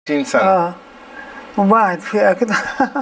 60 سنة اه وبعد فيها كده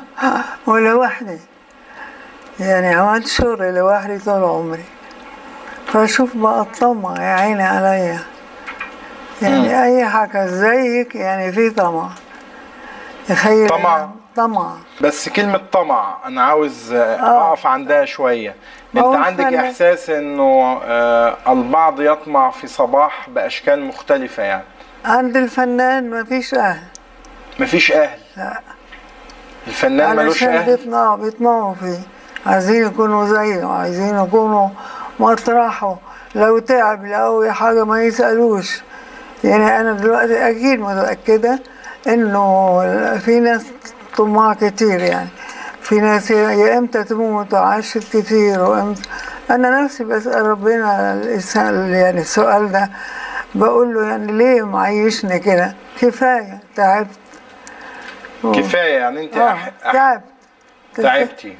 ولوحدي يعني عملت شغل لوحدي طول عمري فاشوف بقى الطمع يا عيني عليا يعني اي حاجة زيك يعني في طمع تخيل طمع؟ طمع بس كلمة طمع أنا عاوز آه، أقف عندها شوية أنت هو عندك فعلا. إحساس إنه آه، البعض يطمع في صباح بأشكال مختلفة يعني عند الفنان مفيش اهل مفيش أهل لا الفنان ملوش علشان أهل بيطمعوا بيطمعوا فيه عايزين يكونوا زيه عايزين يكونوا مطرحه لو تعب لو أي حاجة ما يسألوش يعني أنا دلوقتي أكيد متأكدة إنه في ناس طماع كتير يعني في ناس يا إمتى تموت وعاشت كتير وإمتى أنا نفسي بسأل ربنا الإنسان يعني السؤال ده بقول له يعني ليه معيشني كده كفاية تعبت كفاية يعني أنت آه أح... أح... تعبت تعبتي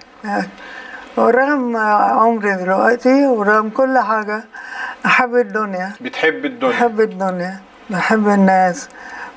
ورغم عمري دلوقتي ورغم كل حاجة أحب الدنيا بتحب الدنيا بحب الدنيا بحب الناس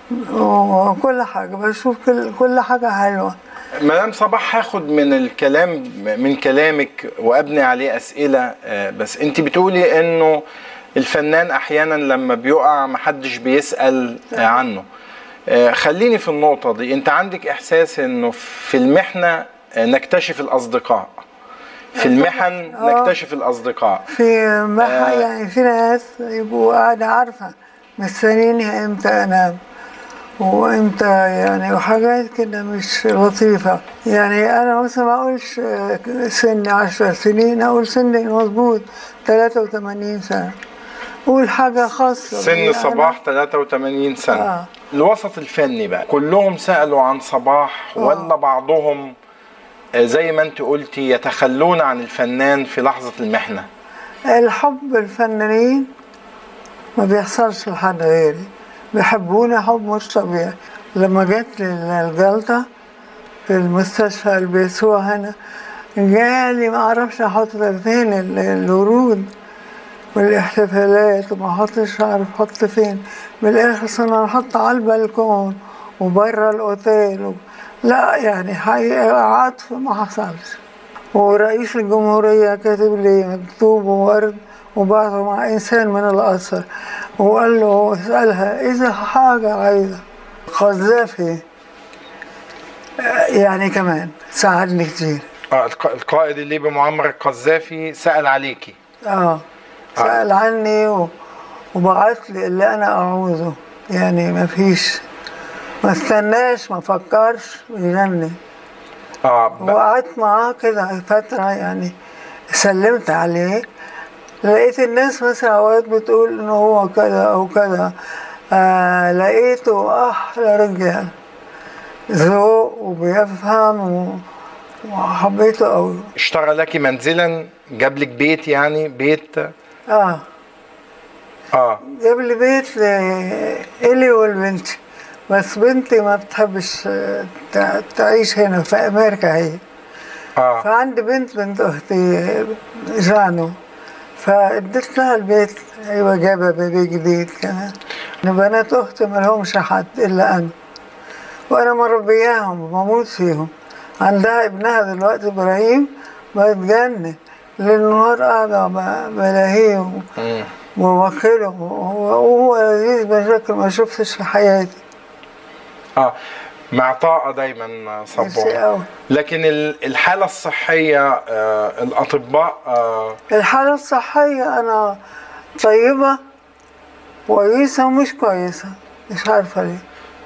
وكل حاجة بشوف كل, كل حاجة حلوة مدام صباح هاخد من الكلام من كلامك وابني عليه اسئله آه، بس انت بتقولي انه الفنان احيانا لما بيقع محدش بيسال آه، عنه آه، خليني في النقطه دي انت عندك احساس انه في المحنه آه، نكتشف الاصدقاء في المحن آه. نكتشف الاصدقاء في مح... آه. يعني في ناس يبقوا قاعدة عارفة مستنيني امتى انام وامتى يعني وحاجات كده مش لطيفة يعني انا مثلا ما اقولش آه، سن عشر سنين اقول سن مظبوط 83 سنة قول حاجة خاصة سن بي. أنا- صباح 83 سنه آه. الوسط الفني بقى كلهم سالوا عن صباح ولا بعضهم آه، زي ما انت قلتي يتخلون عن الفنان في لحظه المحنه الحب الفنانين ما بيحصلش لحد غيري بيحبوني حب مش طبيعي لما جت الجلطة في المستشفى البيسوع هنا جالي ما اعرفش احط فين ال- الورود والاحتفالات وما احطش اعرف احط فين بالاخر صرنا نحط على البلكون وبره الاوتيل و... لا يعني حقيقة عطف ما حصلش ورئيس الجمهورية كاتب لي مكتوب وورد وبعته مع إنسان من الأثر وقال له اسألها إذا حاجة عايزة قذافي آه، يعني كمان ساعدني كتير آه، الق- القائد الليبي معمر القذافي سأل عليكي اه سأل عني و... وبعت لي اللي أنا أعوزه يعني ما فيش ما استناش ما فكرش يغني اه ب- وقعدت معاه كده فترة يعني سلمت عليه لقيت الناس مثلا اوقات بتقول ان هو كذا او كذا آه لقيته احلى رجال ذوق وبيفهم و- وحبيته قوي اشترى لك منزلا جاب لك بيت يعني بيت اه اه جاب لي بيت لإلي والبنتي بس بنتي ما بتحبش آه، تع- تعيش هنا في امريكا هي اه فعندي بنت بنت اختي جانو فاديت لها البيت ايوه جايبه بيبي جديد كمان بنات اختي ما لهمش حد الا انا وانا مربياهم بموت فيهم عندها ابنها دلوقتي ابراهيم بتجنن ليل نهار قاعده ب- بلاهيه مم. ووكله وهو وهو لذيذ بشكل ما شفتش في حياتي اه معطاءة دايما ميرسي صبوح قوي لكن ال- الحالة الصحية آه الأطباء آه الحالة الصحية أنا طيبة كويسة ومش كويسة مش عارفة ليه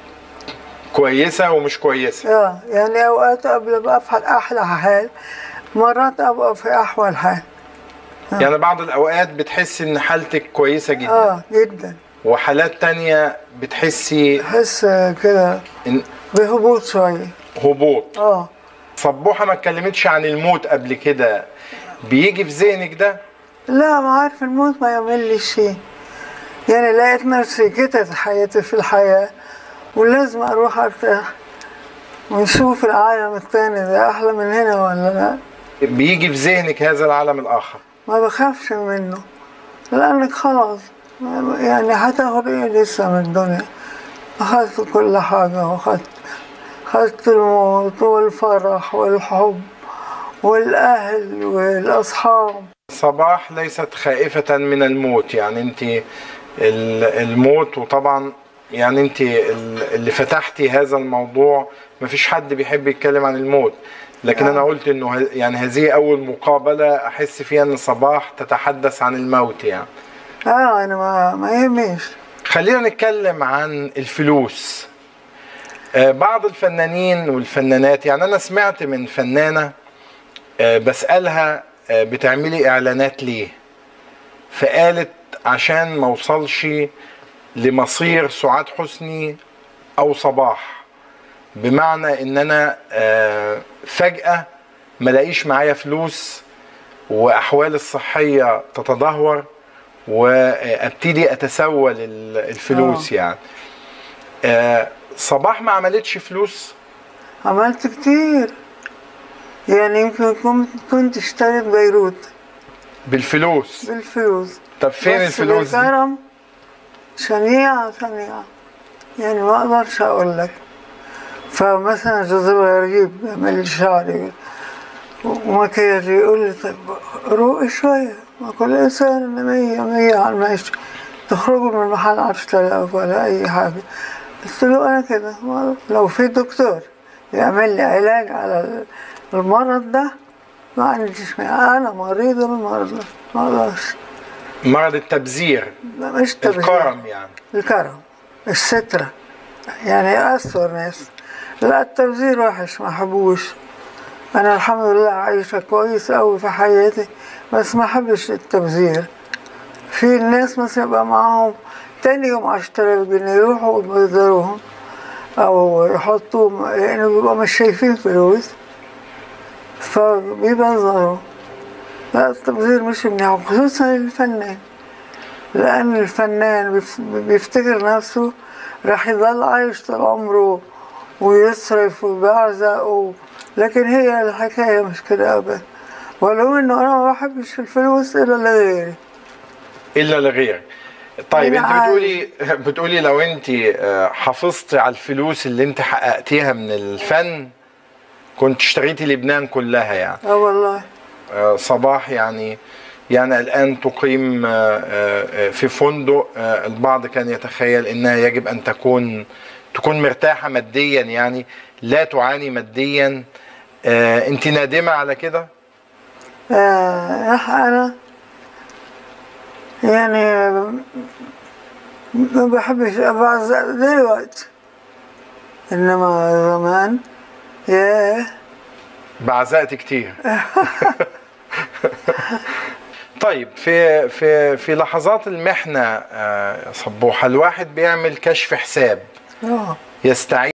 كويسة ومش كويسة آه، يعني أوقات قبل أبقى في أحلى حال مرات أبقى في أحول حال يعني بعض الأوقات بتحسي إن حالتك كويسة جدا آه جدا وحالات تانية بتحسي أحس كده إن بهبوط شوية هبوط آه صبوحة ما اتكلمتش عن الموت قبل كده بيجي في ذهنك ده لا ما عارف الموت ما يعمل لي شيء يعني لقيت نفسي كتت حياتي في الحياة ولازم أروح أرتاح ونشوف العالم التاني ده أحلى من هنا ولا لا بيجي في ذهنك هذا العالم الآخر ما بخافش منه لأنك خلاص يعني هتاخد إيه لسه من الدنيا أخذت كل حاجة وأخذت أخذت الموت والفرح والحب والأهل والأصحاب صباح ليست خائفة من الموت يعني انت ال- الموت وطبعا يعني انت ال- اللي فتحتي هذا الموضوع مفيش حد بيحب يتكلم عن الموت لكن آه. انا قلت انه ه- يعني هذه اول مقابلة احس فيها ان صباح تتحدث عن الموت يعني آه أنا ما ما يهمنيش خلينا نتكلم عن الفلوس آه، بعض الفنانين والفنانات يعني انا سمعت من فنانه آه، بسالها آه، بتعملي اعلانات ليه فقالت عشان ما اوصلش لمصير سعاد حسني او صباح بمعنى ان انا آه، فجاه ما لاقيش معايا فلوس واحوالي الصحيه تتدهور وابتدي اتسول ال- الفلوس يعني آه، صباح ما عملتش فلوس عملت كتير يعني يمكن كنت كنت اشتريت بيروت بالفلوس بالفلوس طب فين بس الفلوس دي بالكرم شنيعة شنيعة يعني ما اقدرش اقول لك فمثلا جوزيف غريب يعمل لي شعري ومكياج يقول لي طيب روقي شوية ما كل انسان مية مية على المعيشة تخرجوا من المحل عشرة آلاف ولا أي حاجة قلت له أنا كده ما- لو في دكتور يعمل لي علاج على المرض ده ما عنديش مانع أنا مريضة بالمرض ده ما أقدرش مرض التبذير لا، مش تبذير. الكرم يعني الكرم السترة يعني أسوأ ناس لا التبذير وحش ما حبوش أنا الحمد لله عايشة كويس أوي في حياتي بس ما حبش التبذير في الناس مثلا يبقى معاهم تاني يوم عشرة آلاف جنيه يروحوا يبذروهم أو يحطوهم لأنه بيبقوا مش شايفين فلوس فبيبذروا لا التبذير مش منيح خصوصا الفنان لأن الفنان بيف- بيفتكر نفسه راح يضل عايش طول عمره ويصرف ويبعزق و... لكن هي الحكاية مش كده أبدا ولو إنه أنا ما بحبش الفلوس إلا لغيري الا لغيرك طيب أنا انت عارف. بتقولي بتقولي لو انت آه، حافظتي على الفلوس اللي انت حققتيها من الفن كنت اشتريتي لبنان كلها يعني اه والله آه، صباح يعني يعني الآن تقيم آه، آه، في فندق آه، البعض كان يتخيل أنها يجب أن تكون تكون مرتاحة ماديا يعني لا تعاني ماديا آه، أنت نادمة على كده؟ آه أنا يعني ما بحبش أبعزق دلوقتي إنما زمان ياه بعزقت كتير طيب في في في لحظات المحنة آه، يا صبوحة الواحد بيعمل كشف حساب آه يستعين